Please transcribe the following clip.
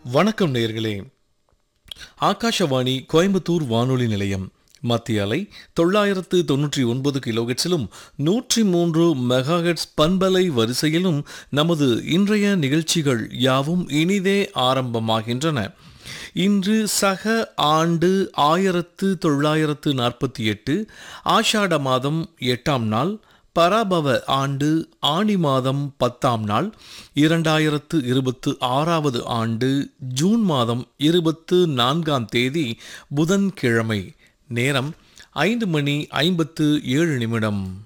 வணக்கம் நேயர்களே ஆகாஷவாணி கோயம்புத்தூர் வானொலி நிலையம் மத்திய அலை தொள்ளாயிரத்து தொன்னூற்றி ஒன்பது கிலோஹெட்ஸிலும் நூற்றி மூன்று மெகாஹெட்ஸ் பண்பலை வரிசையிலும் நமது இன்றைய நிகழ்ச்சிகள் யாவும் இனிதே ஆரம்பமாகின்றன இன்று சக ஆண்டு ஆயிரத்து தொள்ளாயிரத்து நாற்பத்தி எட்டு ஆஷாட மாதம் எட்டாம் நாள் பராபவ ஆண்டு ஆணி மாதம் பத்தாம் நாள் இரண்டாயிரத்து இருபத்து ஆறாவது ஆண்டு ஜூன் மாதம் இருபத்து நான்காம் தேதி புதன்கிழமை நேரம் ஐந்து மணி ஐம்பத்து ஏழு நிமிடம்